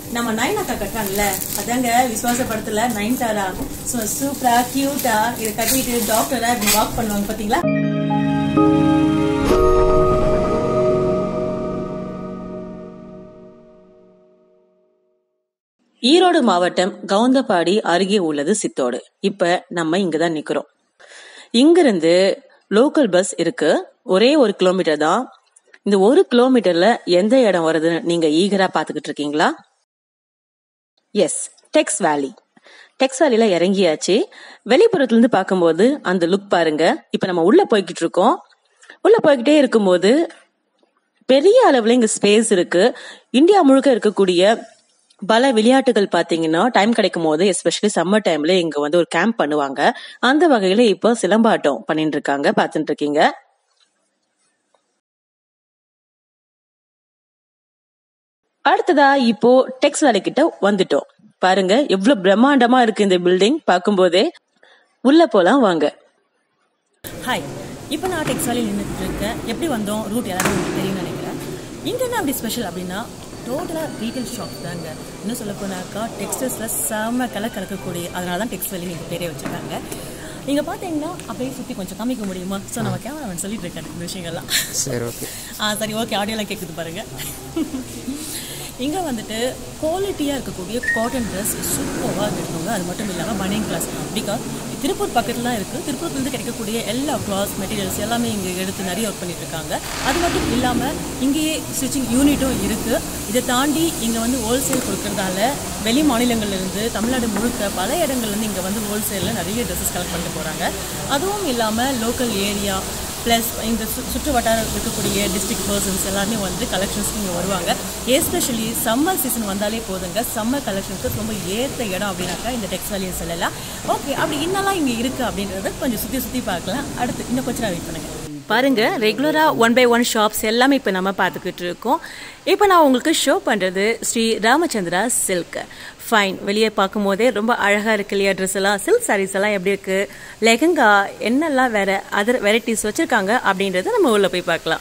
நம்ம நயன் அக்கா கட்டுறாங்கல்ல அதாங்க விசுவாச படத்துல நயன்தாரா சோ சூப்பரா கியூட்டா இதை கட்டிட்டு டாக்டரா இப்படி வாக் பண்ணுவாங்க பாத்தீங்களா ஈரோடு மாவட்டம் கவுந்தப்பாடி அருகே உள்ளது சித்தோடு இப்ப நம்ம இங்கதான் நிக்கிறோம் இங்கிருந்து லோக்கல் பஸ் இருக்கு ஒரே ஒரு கிலோமீட்டர் தான் இந்த ஒரு கிலோமீட்டர்ல எந்த இடம் வருதுன்னு நீங்க ஈகரா பாத்துக்கிட்டு இருக்கீங்களா எஸ் டெக்ஸ் வேலி டெக்ஸ் வேலில இறங்கியாச்சு வெளிப்புறத்துல இருந்து பார்க்கும்போது அந்த லுக் பாருங்க இப்ப நம்ம உள்ள போய்கிட்டு இருக்கோம் உள்ள போய்கிட்டே இருக்கும்போது பெரிய அளவுல இங்க ஸ்பேஸ் இருக்கு இந்தியா முழுக்க இருக்கக்கூடிய பல விளையாட்டுகள் பாத்தீங்கன்னா டைம் கிடைக்கும் போது எஸ்பெஷலி சம்மர் டைம்ல இங்க வந்து ஒரு கேம்ப் பண்ணுவாங்க அந்த வகையில இப்போ சிலம்பாட்டம் பண்ணிட்டு இருக்காங்க பாத்துட்டு இருக்கீங்க அடுத்ததா இப்போ டெக்ஸ் வேலை கிட்ட வந்துட்டோம் பாருங்க எவ்வளவு பிரம்மாண்டமா இருக்கு இந்த பில்டிங் பார்க்கும்போதே உள்ள போலாம் வாங்க ஹாய் இப்போ நான் டெக்ஸ் வேலையில் நின்றுட்டு இருக்கேன் எப்படி வந்தோம் ரூட் எல்லாரும் உங்களுக்கு தெரியும்னு நினைக்கிறேன் இங்கே என்ன அப்படி ஸ்பெஷல் அப்படின்னா டோட்டலாக ரீட்டைல் ஷாப் தாங்க இன்னும் சொல்ல போனாக்கா டெக்ஸ்டைல்ஸில் செம்ம கலை கலக்கக்கூடிய அதனால தான் டெக்ஸ் வேலையில் எங்கள் பேரே வச்சுருக்காங்க நீங்கள் பார்த்தீங்கன்னா அப்படியே சுற்றி கொஞ்சம் காமிக்க முடியுமா ஸோ நம்ம கேமராமேன் சொல்லிட்டு இருக்காரு இந்த விஷயங்கள்லாம் சரி ஓகே ஆ சரி ஓகே ஆடியோலாம் கேட்குது பாருங்க இங்கே வந்துட்டு குவாலிட்டியாக இருக்கக்கூடிய காட்டன் ட்ரெஸ் சூப்பராக இருக்குங்க அது மட்டும் இல்லாமல் பனியன் கிளாஸ் பிகாஸ் திருப்பூர் பக்கத்துலாம் இருக்குது திருப்பூர்லேருந்து கிடைக்கக்கூடிய எல்லா கிளாஸ் மெட்டீரியல்ஸ் எல்லாமே இங்கே எடுத்து நிறைய ஒர்க் பண்ணிட்டு இருக்காங்க அது மட்டும் இல்லாமல் இங்கேயே ஸ்டிச்சிங் யூனிட்டும் இருக்குது இதை தாண்டி இங்கே வந்து ஹோல்சேல் கொடுக்கறதால வெளி மாநிலங்கள்லேருந்து தமிழ்நாடு முழுக்க பல இடங்கள்லேருந்து இங்கே வந்து ஹோல்சேலில் நிறைய ட்ரெஸ்ஸஸ் கலெக்ட் பண்ணிட்டு போகிறாங்க அதுவும் இல்லாமல் லோக்கல் ஏரியா ப்ளஸ் இந்த சு சுற்று வட்டாரம் இருக்கக்கூடிய டிஸ்ட்ரிக்ட் பர்சன்ஸ் எல்லாருமே வந்து கலெக்ஷன்ஸ்க்கு இங்கே வருவாங்க எஸ்பெஷலி சம்மர் சீசன் வந்தாலே போதுங்க சம்மர் கலெக்ஷனுக்கு ரொம்ப ஏற்ற இடம் அப்படின்னாக்கா இந்த டெக்ஸ்டைலியை சொல்லலாம் ஓகே அப்படி என்னெல்லாம் இங்கே இருக்குது அப்படின்றத கொஞ்சம் சுற்றி சுற்றி பார்க்கலாம் அடுத்து இன்னும் கொஞ்சம் வெயிட் பண்ணுங்க பாருங்க ரெகுலரா ஒன் பை ஒன் ஷாப்ஸ் எல்லாமே இப்போ நம்ம பார்த்துக்கிட்டு இருக்கோம் இப்போ நான் உங்களுக்கு ஷோ பண்ணுறது ஸ்ரீ ராமச்சந்திரா சில்க் ஃபைன் வெளியே பார்க்கும்போதே ரொம்ப அழகாக இருக்கு இல்லையா ட்ரெஸ் எல்லாம் சில்க் சாரீஸ் எல்லாம் எப்படி இருக்கு லெஹங்கா என்னெல்லாம் வேற அதர் வெரைட்டிஸ் வச்சிருக்காங்க அப்படின்றத நம்ம உள்ள போய் பார்க்கலாம்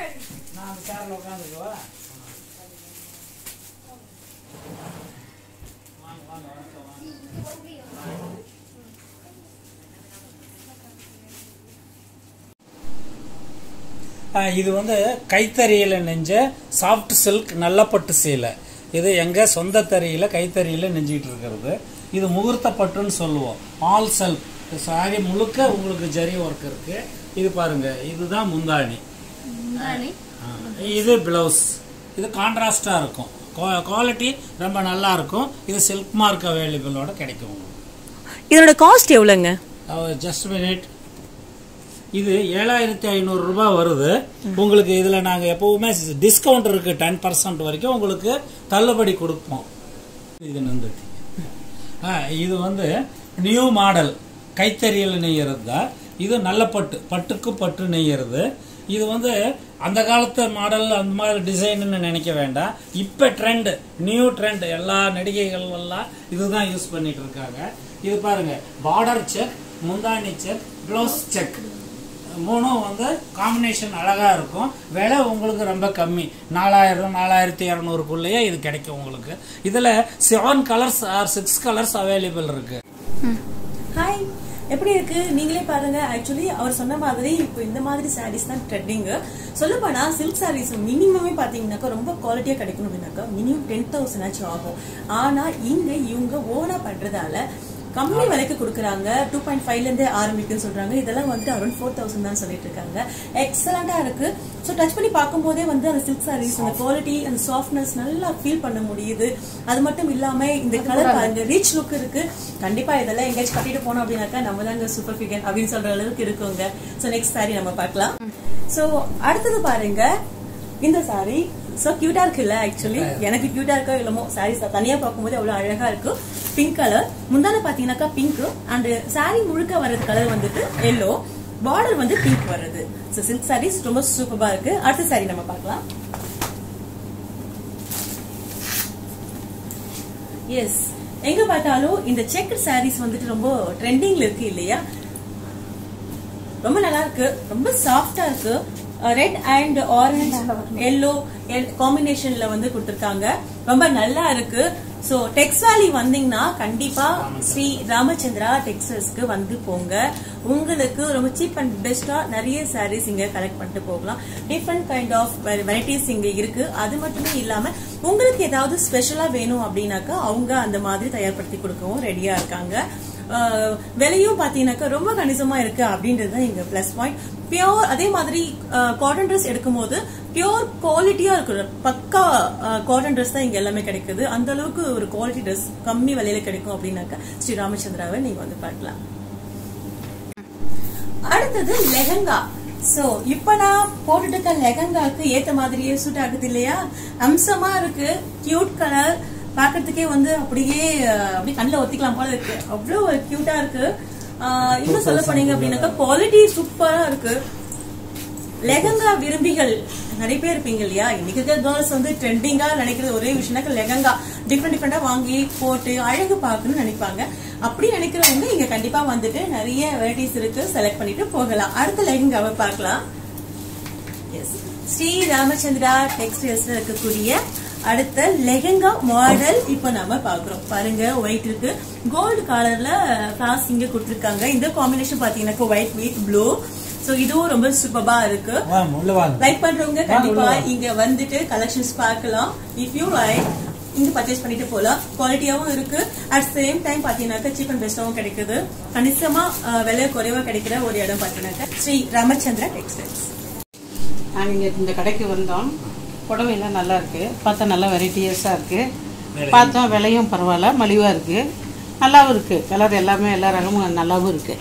ஆ, இது வந்து கைத்தறியில நெஞ்ச சாஃப்ட் சில்க் நல்லப்பட்டு சேலை இது எங்க சொந்த தறியில கைத்தறியில நெஞ்சிட்டு இருக்கிறது இது முகூர்த்த பட்டுன்னு சொல்லுவோம் ஆல் செல்ஃப் சாரி முழுக்க உங்களுக்கு ஜரி ஒர்க் இருக்கு இது பாருங்க இதுதான் முந்தாணி ஆ, இது பிளவுஸ் இது கான்ட்ராஸ்டா இருக்கும் குவாலிட்டி ரொம்ப நல்லா இருக்கும் இது சில்க் மார்க் அவைலபிளோட கிடைக்கும் உங்களுக்கு இதோட காஸ்ட் எவ்வளோங்க ஜஸ்ட் மினிட் இது ஏழாயிரத்தி ஐநூறு ரூபாய் வருது உங்களுக்கு இதுல நாங்க எப்பவுமே டிஸ்கவுண்ட் இருக்கு டென் பர்சன்ட் வரைக்கும் உங்களுக்கு தள்ளுபடி கொடுப்போம் இது நந்துட்டி ஆ, இது வந்து நியூ மாடல் கைத்தறியில் நெய்யறது தான் இது நல்ல பட்டு பட்டுக்கு பட்டு நெய்யறது இது வந்து அந்த காலத்து மாடல் அந்த மாதிரி டிசைன்னு நினைக்க வேண்டாம் இப்ப ட்ரெண்ட் நியூ ட்ரெண்ட் எல்லா நடிகைகள் எல்லாம் இதுதான் யூஸ் பண்ணிட்டு இருக்காங்க இது பாருங்க பார்டர் செக் முந்தானி செக் ப்ளவுஸ் செக் மூணும் வந்து காம்பினேஷன் அழகா இருக்கும் விலை உங்களுக்கு ரொம்ப கம்மி நாலாயிரம் நாலாயிரத்தி இரநூறுக்குள்ளேயே இது கிடைக்கும் உங்களுக்கு இதுல seven colours or six colours available இருக்கு ஹாய் எப்படி இருக்கு நீங்களே பாருங்க ஆக்சுவலி அவர் சொன்ன மாதிரி இப்போ இந்த மாதிரி சாரீஸ் தான் ட்ரெண்டிங் சொல்ல போனா சில்க் சாரீஸ் மினிமமே பாத்தீங்கன்னாக்கா ரொம்ப குவாலிட்டியா கிடைக்கணும் அப்படின்னாக்கா மினிமம் டென் தௌசண்ட் ஆச்சும் ஆகும் ஆனா இங்க இவங்க ஓனா பண்றதால கம்மி விலைக்கு கொடுக்குறாங்க டூ பாயிண்ட் ஃபைவ்ல இருந்தே ஆரம்பிக்குன்னு சொல்றாங்க இதெல்லாம் வந்துட்டு அரௌண்ட் ஃபோர் தௌசண்ட் தான் சொல்லிட்டு இருக்காங்க எக்ஸலண்டா இருக்கு ஸோ டச் பண்ணி பார்க்கும்போதே வந்து அந்த சில்க் சாரீஸ் அந்த குவாலிட்டி அந்த சாஃப்ட்னஸ் நல்லா ஃபீல் பண்ண முடியுது அது மட்டும் இல்லாம இந்த கலர் பாருங்க ரீச் லுக் இருக்கு கண்டிப்பா இதெல்லாம் எங்கேயாச்சும் கட்டிட்டு போனோம் அப்படின்னாக்கா நம்ம தாங்க சூப்பர் ஃபிகர் அப்படின்னு சொல்ற அளவுக்கு இருக்குங்க ஸோ நெக்ஸ்ட் சாரி நம்ம பார்க்கலாம் ஸோ அடுத்தது பாருங்க இந்த சாரி சோ கியூட்டா இருக்குல்ல ஆக்சுவலி எனக்கு கியூட்டா இருக்கோ இல்லமோ சாரீஸ் தனியா பார்க்கும்போது அவ்வளவு அழகா இருக்கு பிங்க் கலர் முந்தான பாத்தீங்கன்னாக்கா பிங்க் அண்ட் சாரி முழுக்க வர்றது கலர் வந்துட்டு எல்லோ பார்டர் வந்து பிங்க் வருது சோ சில்க் சாரீஸ் ரொம்ப சூப்பரா இருக்கு அடுத்த சாரி நம்ம பார்க்கலாம் எஸ் எங்க பார்த்தாலும் இந்த செக் சாரீஸ் வந்துட்டு ரொம்ப ட்ரெண்டிங்ல இருக்கு இல்லையா ரொம்ப நல்லா இருக்கு ரொம்ப சாஃப்டா இருக்கு ரெட் அண்ட் ஆரஞ்ச் எல்லோ காம்பினேஷன்ல வந்து கொடுத்திருக்காங்க ரொம்ப நல்லா இருக்கு சோ டெக்ஸ் வேலி வந்தீங்கன்னா கண்டிப்பா ஸ்ரீ ராமச்சந்திரா டெக்ஸ்டைல்ஸ்க்கு வந்து போங்க உங்களுக்கு ரொம்ப சீப் அண்ட் பெஸ்டா நிறைய சாரீஸ் இங்க கலெக்ட் பண்ணிட்டு போகலாம் டிஃப்ரெண்ட் கைண்ட் ஆஃப் வெரைட்டிஸ் இங்க இருக்கு அது மட்டுமே இல்லாம உங்களுக்கு ஏதாவது ஸ்பெஷலா வேணும் அப்படின்னாக்கா அவங்க அந்த மாதிரி தயார்படுத்தி கொடுக்கவும் ரெடியா இருக்காங்க ஆஹ் விலையும் பாத்தீங்கன்னாக்கா ரொம்ப கணிசமா இருக்கு அப்படின்றது தான் எங்க பிளஸ் பாயிண்ட் பியோர் அதே மாதிரி காட்டன் ட்ரெஸ் எடுக்கும்போது பியோர் குவாலிட்டியா இருக்கிற பக்கா காட்டன் ட்ரெஸ் தான் இங்க எல்லாமே கிடைக்குது அந்த அளவுக்கு ஒரு குவாலிட்டி ட்ரெஸ் கம்மி விலையில கிடைக்கும் அப்படின்னாக்கா ஸ்ரீ ராமச்சந்திராவை நீங்க வந்து பார்க்கலாம் அடுத்தது லெஹங்கா சோ இப்ப நான் போட்டுட்டு இருக்க லெஹங்காக்கு ஏத்த மாதிரியே சூட் ஆகுது இல்லையா அம்சமா இருக்கு கியூட் கலர் பாக்குறதுக்கே வந்து அப்படியே அஹ், அப்படியே கண்ணில் ஒத்திக்கலாம் போல இருக்கு அவ்வளவு ஒரு கியூட்டா இருக்கு ஆஹ், இன்னும் சொல்ல போனீங்க அப்படின்னாக்கா குவாலிட்டி சூப்பரா இருக்கு லெகங்கா விரும்பிகள் நிறைய பேர் இருப்பீங்க இல்லையா இன்னைக்கு இருக்கிற கேர்ள்ஸ் வந்து ட்ரெண்டிங்கா நினைக்கிறது ஒரே விஷயம்னாக்க லெகங்கா டிஃப்ரெண்ட் டிஃப்ரெண்டா வாங்கி போட்டு அழகு பார்க்கணும்னு நினைப்பாங்க அப்படி நினைக்கிறவங்க இங்க கண்டிப்பா வந்துட்டு நிறைய வெரைட்டிஸ் இருக்கு செலக்ட் பண்ணிட்டு போகலாம் அடுத்த லெகங்காவை பார்க்கலாம் எஸ் ஸ்ரீ ராமச்சந்திரா டெக்ஸ்டைல்ஸ்ல இருக்கக்கூடிய அடுத்த லெஹங்கா மாடல் இப்போ நாம பாக்குறோம் பாருங்க ஒயிட் இருக்கு கோல்டு கலர்ல கிளாஸ் இங்க கொடுத்திருக்காங்க இந்த காம்பினேஷன் பாத்தீங்கன்னா ஒயிட் வித் ப்ளூ சோ இதுவும் ரொம்ப சூப்பரா இருக்கு வாங்க உள்ள வாங்க லைக் பண்றவங்க கண்டிப்பா இங்க வந்துட்டு கலெக்ஷன்ஸ் பார்க்கலாம் இஃப் யூ லைக் இங்க பர்ச்சேஸ் பண்ணிட்டு போலாம் குவாலிட்டியாவும் இருக்கு அட் சேம் டைம் பாத்தீங்கன்னாக்கா சீப் அண்ட் பெஸ்டாவும் கிடைக்குது கணிசமா அஹ், விலை குறைவா கிடைக்கிற ஒரு இடம் பாத்தீங்கன்னாக்கா ஸ்ரீ ராமச்சந்திரா டெக்ஸ்டைல்ஸ் நாங்கள் இங்கே இந்த கடைக்கு வந்தோம் புடவையெல்லாம் நல்லா இருக்கு பார்த்தா நல்லா வெரைட்டியஸாக இருக்கு பார்த்தோம் விலையும் பரவாயில்ல மலிவாக இருக்கு நல்லாவும் இருக்கு கலர் எல்லாமே எல்லா ரகமும் நல்லாவும் இருக்கு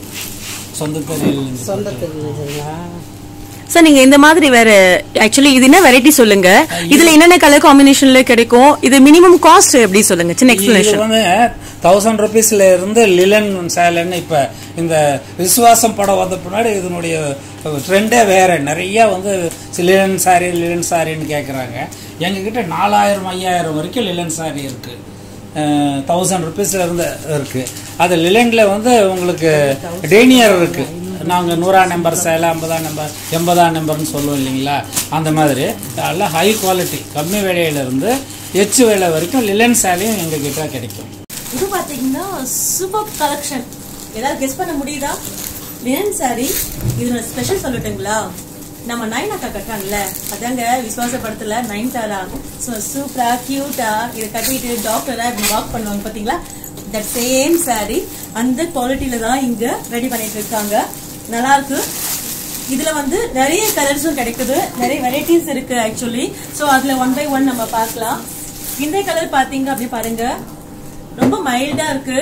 சொந்த தொழில் சொந்த தெரியுதுங்களா சார் நீங்க இந்த மாதிரி வேற ஆக்சுவலி இது என்ன வெரைட்டி சொல்லுங்க இதுல என்னென்ன கலர் காம்பினேஷன்ல கிடைக்கும் இது மினிமம் காஸ்ட் எப்படி சொல்லுங்க சின்ன இது எக்ஸ்பிளனேஷன் வந்து தௌசண்ட் ருபீஸ்ல இருந்து லிலன் சேலன்னு இப்ப இந்த விசுவாசம் படம் வந்த பின்னாடி இதனுடைய ட்ரெண்டே வேற நிறைய வந்து லிலன் சாரி லிலன் சாரின்னு கேட்குறாங்க எங்ககிட்ட நாலாயிரம் ஐயாயிரம் வரைக்கும் லிலன் சாரி இருக்கு தௌசண்ட் ருபீஸ்ல இருந்து இருக்கு அது லிலன்ல வந்து உங்களுக்கு டேனியர் இருக்கு நாங்கள் நூறாம் நம்பர் சேலை ஐம்பதாம் நம்பர் எண்பதாம் நம்பர்னு சொல்லுவோம் இல்லைங்களா அந்த மாதிரி நல்ல ஹை குவாலிட்டி கம்மி விலையில இருந்து எச்சு விலை வரைக்கும் லிலன் சேலையும் எங்ககிட்ட கிடைக்கும் இது பாத்தீங்கன்னா சூப்பர் கலெக்ஷன் ஏதாவது கெஸ் பண்ண முடியுதா லினன் சாரி இதோட ஸ்பெஷல் சொல்லட்டுங்களா நம்ம நயன் அக்கா கட்டாங்கல்ல அதாங்க விசுவாச படத்துல நைன் தாரா ஸோ சூப்பரா கியூட்டா இதை கட்டிட்டு டாக்டரா இப்படி வாக் பண்ணுவாங்க பாத்தீங்களா தட் சேம் சாரி அந்த குவாலிட்டியில தான் இங்க ரெடி பண்ணிட்டு இருக்காங்க நல்லா இருக்கு இதுல வந்து நிறைய கலர்ஸும் கிடைக்குது நிறைய வெரைட்டிஸ் இருக்கு ஆக்சுவலி சோ அதுல ஒன் பை ஒன் நம்ம பார்க்கலாம் இந்த கலர் பாத்தீங்க அப்படி பாருங்க ரொம்ப மைல்டா இருக்கு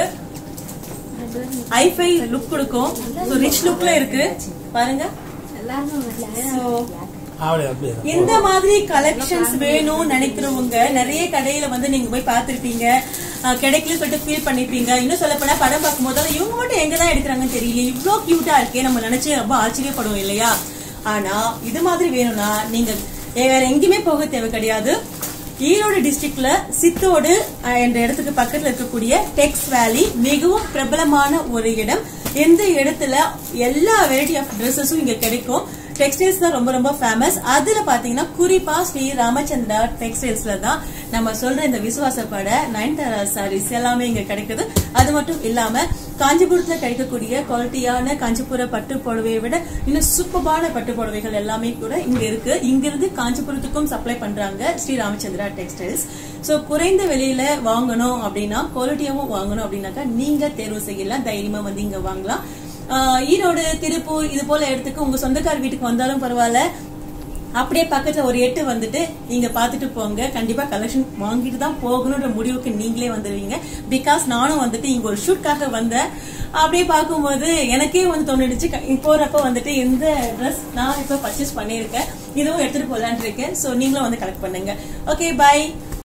ஐஃபை லுக் கொடுக்கும் ஸோ ரிச் லுக்ல இருக்கு பாருங்க So, அப்படி அப்படி இந்த மாதிரி கலெக்ஷன்ஸ் வேணும் நினைக்கிறவங்க நிறைய கடையில வந்து நீங்க போய் பார்த்திருப்பீங்க அஹ், கிடைக்கல சொல்லிட்டு ஃபீல் பண்ணிருப்பீங்க இன்னும் சொல்ல போனா படம் பார்க்கும்போது "அட, இவங்க மட்டும் எங்க தான் எடுக்கிறாங்கன்னு தெரியல இவ்ளோ கியூட்டா இருக்கே நம்ம நினைச்சு ரொம்ப ஆச்சரியப்படுவோம் இல்லையா ஆனா இது மாதிரி வேணும்னா நீங்க வேற எங்கேயுமே போக தேவை கிடையாது ஈரோடு டிஸ்ட்ரிக்ட்ல சித்தோடு அஹ், என்ற இடத்துக்கு பக்கத்துல இருக்கக்கூடிய டெக்ஸ் வேலி மிகவும் பிரபலமான ஒரு இடம் எந்த இடத்துல எல்லா வெரைட்டி ஆஃப் ட்ரெஸ்ஸஸும் இங்க கிடைக்கும் டெக்ஸ்டைல்ஸ் தான் ரொம்ப ரொம்ப ஃபேமஸ் அதுல பாத்தீங்கன்னா குறிப்பா ஸ்ரீ ராமச்சந்திரா டெக்ஸ்டைல்ஸ்ல தான் நம்ம சொல்ற இந்த விசுவாசப்பட நயன்தாரா சாரீஸ் எல்லாமே இங்க கிடைக்குது அது மட்டும் இல்லாம காஞ்சிபுரத்துல கிடைக்கக்கூடிய குவாலிட்டியான காஞ்சிபுர பட்டு புடவையை விட இன்னும் சூப்பரான பட்டு புடவைகள் எல்லாமே கூட இங்க இருக்கு இங்க இருந்து காஞ்சிபுரத்துக்கும் சப்ளை பண்றாங்க ஸ்ரீ ராமச்சந்திரா டெக்ஸ்டைல்ஸ் சோ குறைந்த விலையில வாங்கணும் அப்படின்னா குவாலிட்டியாவும் வாங்கணும் அப்படின்னாக்கா நீங்க தேர்வு செய்யலாம் தைரியமா வந்து இங்க வாங்கலாம் ஆஹ் ஈரோடு திருப்பூர் இது போல இடத்துக்கு உங்க சொந்தக்கார வீட்டுக்கு வந்தாலும் பரவாயில்ல அப்படியே பக்கத்துல ஒரு எட்டு வந்துட்டு நீங்க பாத்துட்டு போங்க கண்டிப்பா கலெக்ஷன் வாங்கிட்டு தான் போகணுன்ற முடிவுக்கு நீங்களே வந்துருவீங்க பிகாஸ் நானும் வந்துட்டு இங்க ஒரு ஷூட்காக வந்தேன் அப்படியே பார்க்கும்போது எனக்கே வந்து தோணிடுச்சு க- போறப்ப வந்துட்டு இந்த ட்ரெஸ் நான் இப்ப பர்ச்சேஸ் பண்ணியிருக்கேன் இதுவும் எடுத்துட்டு போலான்னு இருக்கேன் சோ நீங்களும் வந்து கலெக்ட் பண்ணுங்க ஓகே பை